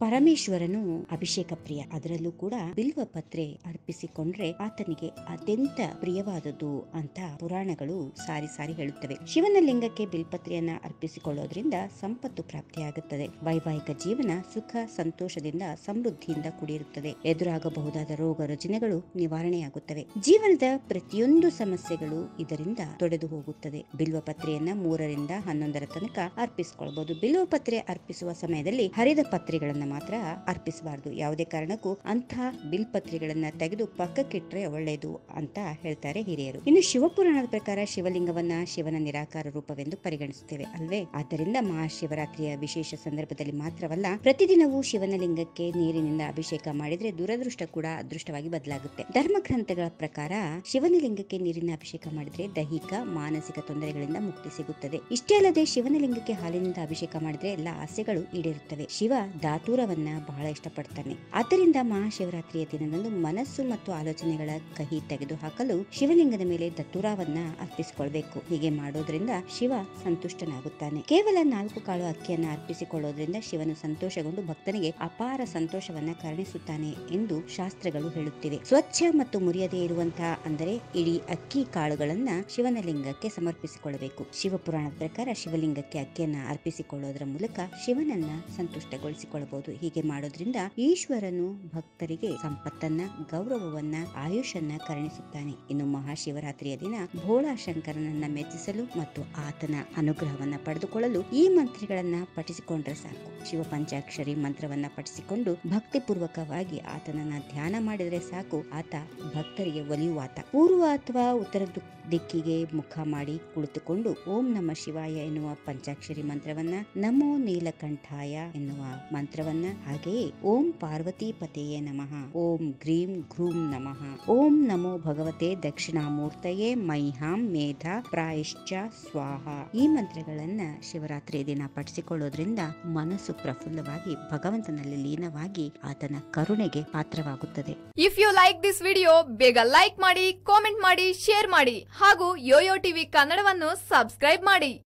ಪರಮೇಶ್ವರನು ಅಭಿಷೇಕ ಪ್ರಿಯ ಅದರಲ್ಲೂ ಕೂಡ ಬಿಲ್ವ ಪತ್ರೆ ಅರ್ಪಿಸಿಕೊಂಡ್ರೆ ಆತನಿಗೆ ಅತ್ಯಂತ ಪ್ರಿಯವಾದದ್ದು ಅಂತ ಪುರಾಣಗಳು ಸಾರಿ ಸಾರಿ ಹೇಳುತ್ತವೆ ಶಿವನ ಲಿಂಗಕ್ಕೆ ಬಿಲ್ಪತ್ರೆಯನ್ನ ಅರ್ಪಿಸಿಕೊಳ್ಳೋದ್ರಿಂದ ಸಂಪತ್ತು ಪ್ರಾಪ್ತಿಯಾಗುತ್ತದೆ ವೈವಾಹಿಕ ಜೀವನ ಸುಖ ಸಂತೋಷದಿಂದ ಸಮೃದ್ಧಿಯಿಂದ ಕೂಡಿರುತ್ತದೆ ಎದುರಾಗಬಹುದಾದ ರೋಗ ರುಜಿನಗಳು ನಿವಾರಣೆಯಾಗುತ್ತವೆ ಜೀವನದ ಪ್ರತಿಯೊಂದು ಸಮಸ್ಯೆಗಳು ಇದರಿಂದ ತೊಡೆದು ಹೋಗುತ್ತದೆ ಬಿಲ್ವ ಪತ್ರೆಯನ್ನ ಮೂರರಿಂದ ಹನ್ನೊಂದರ ತನಕ ಅರ್ಪಿಸಿಕೊಳ್ಬಹುದು ಬಿಲ್ವ ಪತ್ರೆ ಅರ್ಪಿಸುವ ಸಮಯದಲ್ಲಿ ಹರಿದ ಪತ್ರೆಗಳನ್ನ ಮಾತ್ರ ಅರ್ಪಿಸಬಾರದು ಯಾವುದೇ ಕಾರಣಕ್ಕೂ ಅಂಥ ಬಿಲ್ಪತ್ರೆಗಳನ್ನ ತೆಗೆದು ಪಕ್ಕಕ್ಕಿಟ್ರೆ ಒಳ್ಳೆಯದು ಅಂತ ಹೇಳ್ತಾರೆ ಹಿರಿಯರು ಇನ್ನು ಶಿವಪುರಾಣದ ಪ್ರಕಾರ ಶಿವಲಿಂಗವನ್ನ ಶಿವನ ನಿರಾಕಾರ ರೂಪವೆಂದು ಪರಿಗಣಿಸುತ್ತೇವೆ ಅಲ್ವೇ ಆದ್ದರಿಂದ ಮಹಾಶಿವರಾತ್ರಿಯ ವಿಶೇಷ ಸಂದರ್ಭದಲ್ಲಿ ಮಾತ್ರವಲ್ಲ ಪ್ರತಿದಿನವೂ ಶಿವನ ಲಿಂಗಕ್ಕೆ ನೀರಿನಿಂದ ಅಭಿಷೇಕ ಮಾಡಿದ್ರೆ ದುರದೃಷ್ಟ ಕೂಡ ಅದೃಷ್ಟವಾಗಿ ಬದಲಾಗುತ್ತೆ ಧರ್ಮ ಗ್ರಂಥಗಳ ಪ್ರಕಾರ ಶಿವನ ಲಿಂಗಕ್ಕೆ ನೀರಿನ ಅಭಿಷೇಕ ಮಾಡಿದ್ರೆ ದೈಹಿಕ ಮಾನಸಿಕ ತೊಂದರೆಗಳಿಂದ ಮುಕ್ತಿ ಸಿಗುತ್ತದೆ ಇಷ್ಟೇ ಅಲ್ಲದೆ ಶಿವನ ಲಿಂಗಕ್ಕೆ ಹಾಲಿನಿಂದ ಅಭಿಷೇಕ ಮಾಡಿದ್ರೆ ಎಲ್ಲ ಆಸೆಗಳು ಈಡೇರುತ್ತವೆ ಶಿವ ದಾತೂರವನ್ನ ಬಹಳ ಇಷ್ಟಪಡ್ತಾನೆ ಆದ್ದರಿಂದ ಮಹಾಶಿವರಾತ್ರಿಯ ದಿನದಂದು ಮನಸ್ಸು ಮತ್ತು ಆಲೋಚನೆಗಳ ಕಹಿ ತೆಗೆದುಹಾಕಲು ಶಿವಲಿಂಗದ ಮೇಲೆ ದತ್ತೂರವನ್ನ ಅರ್ಪಿಸಿಕೊಳ್ಬೇಕು ಹೀಗೆ ಮಾಡೋದ್ರಿಂದ ಶಿವ ಸಂತುಷ್ಟನಾಗುತ್ತಾನೆ ಕೇವಲ ನಾಲ್ಕು ಕಾಳು ಅಕ್ಕಿಯನ್ನ ಅರ್ಪಿಸಿಕೊಳ್ಳೋದ್ರಿಂದ ಶಿವನು ಸಂತೋಷಗೊಂಡು ಭಕ್ತನಿಗೆ ಅಪಾರ ಸಂತೋಷವನ್ನ ಕರುಣಿಸುತ್ತಾನೆ ಎಂದು ಶಾಸ್ತ್ರಗಳು ಹೇಳುತ್ತಿವೆ ಸ್ವಚ್ಛ ಮತ್ತು ಮುರಿಯದೇ ಇರುವಂತಹ ಅಂದರೆ ಇಡೀ ಅಕ್ಕಿ ಕಾಳುಗಳನ್ನ ಶಿವನ ಲಿಂಗಕ್ಕೆ ಸಮರ್ಪಿಸಿಕೊಳ್ಳಬೇಕು ಶಿವಪುರಾಣದ ಪ್ರಕಾರ ಶಿವಲಿಂಗಕ್ಕೆ ಅಕ್ಕಿಯನ್ನ ಅರ್ಪಿಸಿಕೊಳ್ಳೋದರ ಮೂಲಕ ಶಿವನನ್ನ ಸಂತುಷ್ಟಗೊಳಿಸಿಕೊಳ್ಳಬಹುದು ಹೀಗೆ ಮಾಡೋದ್ರಿಂದ ಈಶ್ವರನು ಭಕ್ತರಿಗೆ ಸಂಪತ್ತನ್ನ ಗೌರವವನ್ನ ಆಯುಷನ್ನ ಕರುಣಿಸುತ್ತಾನೆ ಇನ್ನು ಮಹಾಶಿವರಾತ್ರಿಯ ದಿನ ಭೋಳಾ ಶಂಕರನನ್ನ ಮೆಚ್ಚಿಸಲು ಮತ್ತು ಆತನ ಅನುಗ್ರಹವನ್ನ ಪಡೆದುಕೊಳ್ಳಲು ಈ ಮಂತ್ರಗಳನ್ನ ಪಠಿಸಿಕೊಂಡ್ರೆ ಸಾಕು ಶಿವ ಪಂಚಾಕ್ಷರಿ ಮಂತ್ರವನ್ನ ಪಠಿಸಿಕೊಂಡು ಭಕ್ತಿಪೂರ್ವಕವಾಗಿ ಆತನನ್ನ ಧ್ಯಾನ ಮಾಡಿದ್ರೆ ಸಾಕು ಆತ ಭಕ್ತರಿಗೆ ಒಲಿಯುವಾತ ಪೂರ್ವ ಅಥವಾ ಉತ್ತರ ದು- ದಿಕ್ಕಿಗೆ ಮುಖ ಮಾಡಿ ಕುಳಿತುಕೊಂಡು ಓಂ ನಮ ಶಿವಾಯ ಎನ್ನುವ ಪಂಚಾಕ್ಷರಿ ಮಂತ್ರವನ್ನ ನಮೋ ನೀಲಕಂಠಾಯ ಎನ್ನುವ ಮಂತ್ರವನ್ನ ಹಾಗೆಯೇ ಓಂ ಪಾರ್ವತಿ ಪತೆಯೇ ನಮಃ ಓಂ ಗ್ರೀಂ ಘ್ರೂಂ ನಮಃ ಓಂ ನಮೋ ಭಗವತೆ ದಕ್ಷಿಣಾಮೂರ್ತಯೇ ಮೈಹಾಂ ಮೇಧ ಪ್ರಾಯಶ್ಚ ಸ್ವಾಹ ಈ ಮಂತ್ರಗಳನ್ನ ಶಿವರಾತ್ರಿಯ ದಿನ ಪಠಿಸಿಕೊಳ್ಳೋದ್ರಿಂದ ಮನಸ್ಸು ಪ್ರಫುಲ್ಲವಾಗಿ ಭಗವಂತನಲ್ಲಿ ಲೀನವಾಗಿ ಆತನ ಕರುಣೆಗೆ ಪಾತ್ರವಾಗುತ್ತದೆ if you like this video ಬೇಗ ಲೈಕ್ ಮಾಡಿ ಕಾಮೆಂಟ್ ಮಾಡಿ ಶೇರ್ ಮಾಡಿ ಹಾಗೂ ಯೋಯೋ ಟಿವಿ ಕನ್ನಡವನ್ನು ಸಬ್ಸ್ಕ್ರೈಬ್ ಮಾಡಿ